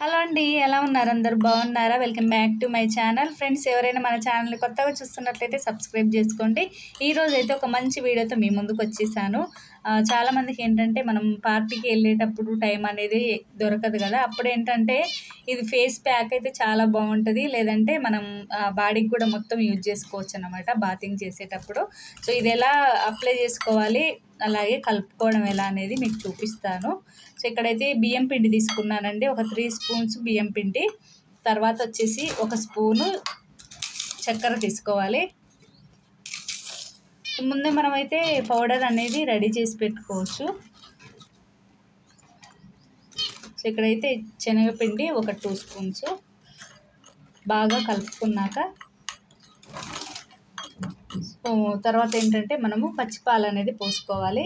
hello అండి ఎలా ఉన్నారు అందరు బాగున్నారా welcome back to my channel friends ఎవరైనా మన ఛానల్ని కొత్తగా చూస్తున్నట్లయితే సబ్స్క్రైబ్ చేసుకోండి ఈ రోజు అయితే ఒక మంచి వీడియోతో మీ ముందుకు వచ్చేసాను ఆ, చాలా మందికి ఏంటంటే మనం పార్టీకి వెళ్ళేటప్పుడు టైం అనేది దొరకదు కదా అప్పుడు ఏంటంటే ఇది ఫేస్ ప్యాక్ అయితే చాలా బాగుంటుంది లేదంటే మనం బాడీకి కూడా మొత్తం యూజ్ చేసుకోవచ్చు అనమాట బాతింగ్ చేసేటప్పుడు సో ఇది ఎలా అప్లై చేసుకోవాలి అలాగే కలుపుకోవడం ఎలా అనేది మీకు చూపిస్తాను సో ఇక్కడైతే బియ్యం పిండి తీసుకున్నానండి ఒక త్రీ స్పూన్స్ బియ్యం పిండి తర్వాత వచ్చేసి ఒక స్పూను చక్కెర తీసుకోవాలి ముందే మనమైతే పౌడర్ అనేది రెడీ చేసి పెట్టుకోవచ్చు సో ఇక్కడైతే శనగపిండి ఒక టూ స్పూన్స్ బాగా కలుపుకున్నాక సో తర్వాత ఏంటంటే మనము పచ్చిపాలు అనేది పోసుకోవాలి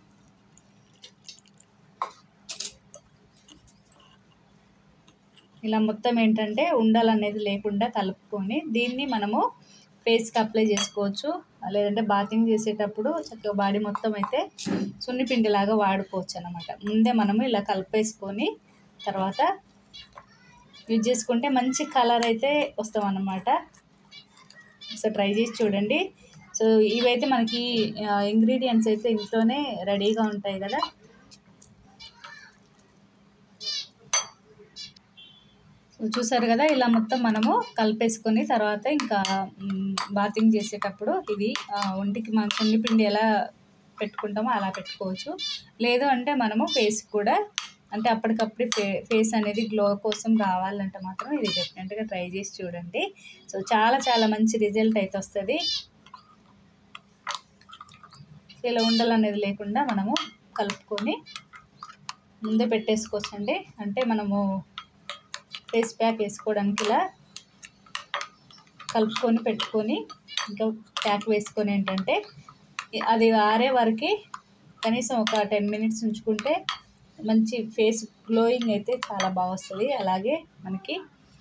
ఇలా మొత్తం ఏంటంటే ఉండలు అనేది లేకుండా కలుపుకొని దీన్ని మనము ఫేస్కి అప్లై చేసుకోవచ్చు లేదంటే బాతింగ్ చేసేటప్పుడు చక్కగా బాడీ మొత్తం అయితే సున్నిపిండిలాగా వాడుకోవచ్చు అనమాట ముందే మనము ఇలా కలిపేసుకొని తర్వాత యూజ్ చేసుకుంటే మంచి కలర్ అయితే వస్తాం అన్నమాట సో ట్రై చేసి చూడండి సో ఇవైతే మనకి ఇంగ్రీడియంట్స్ అయితే ఇంట్లోనే రెడీగా ఉంటాయి కదా సో చూసారు కదా ఇలా మొత్తం మనము కలిపేసుకొని తర్వాత ఇంకా బాతింగ్ చేసేటప్పుడు ఇది ఆ, ఒంటికి మన పిండి ఎలా పెట్టుకుంటామో అలా పెట్టుకోవచ్చు లేదు అంటే మనము ఫేస్ కూడా అంటే అప్పటికప్పుడు ఫే ఫేస్ అనేది గ్లో కోసం రావాలంటే మాత్రం ఇది డెఫినెట్గా ట్రై చేసి చూడండి సో చాలా చాలా మంచి రిజల్ట్ అయితే వస్తుంది ఇలా ఉండలు అనేది లేకుండా మనము కలుపుకొని ముందే పెట్టేసుకోవచ్చండి అంటే మనము ఫేస్ ప్యాక్ వేసుకోవడానికి ఇలా కలుపుకొని పెట్టుకొని ఇంకా ప్యాక్ వేసుకొని ఏంటంటే అది ఆరే వరకు కనీసం ఒక టెన్ మినిట్స్ ఉంచుకుంటే మంచి ఫేస్ గ్లోయింగ్ అయితే చాలా బాగా వస్తుంది అలాగే మనకి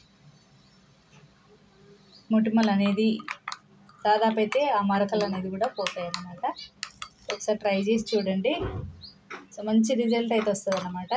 మొటిమలు అనేది దాదాపు అయితే ఆ మరకలు అనేది కూడా పోతాయి అన్నమాట ఒకసారి ట్రై చేసి చూడండి సో మంచి రిజల్ట్ అయితే వస్తుంది అన్నమాట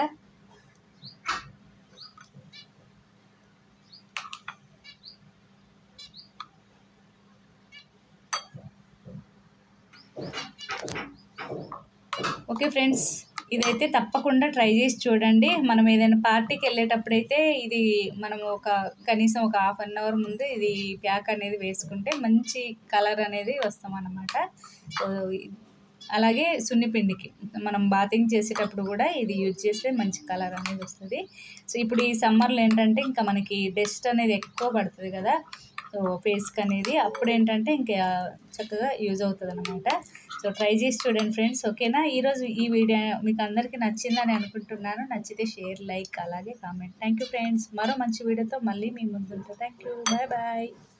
ఓకే ఫ్రెండ్స్ ఇదైతే తప్పకుండా ట్రై చేసి చూడండి మనం ఏదైనా పార్టీకి వెళ్ళేటప్పుడైతే ఇది మనం ఒక కనీసం ఒక హాఫ్ అన్ అవర్ ముందు ఇది ప్యాక్ అనేది వేసుకుంటే మంచి కలర్ అనేది వస్తాం అన్నమాట సో అలాగే సున్నిపిండికి మనం బాతింగ్ చేసేటప్పుడు కూడా ఇది యూజ్ చేస్తే మంచి కలర్ అనేది వస్తుంది సో ఇప్పుడు ఈ సమ్మర్లో ఏంటంటే ఇంకా మనకి డస్ట్ అనేది ఎక్కువ పడుతుంది కదా సో ఫేస్కి అనేది అప్పుడు ఏంటంటే ఇంకా చక్కగా యూజ్ అవుతుంది అనమాట సో ట్రై చేసి చూడండి ఫ్రెండ్స్ ఓకేనా ఈరోజు ఈ వీడియో మీకు అందరికీ నచ్చిందని అనుకుంటున్నాను నచ్చితే షేర్ లైక్ అలాగే కామెంట్ థ్యాంక్ యూ ఫ్రెండ్స్ మరో మంచి వీడియోతో మళ్ళీ మీ ముందుంటా థ్యాంక్ యూ బాయ్ బాయ్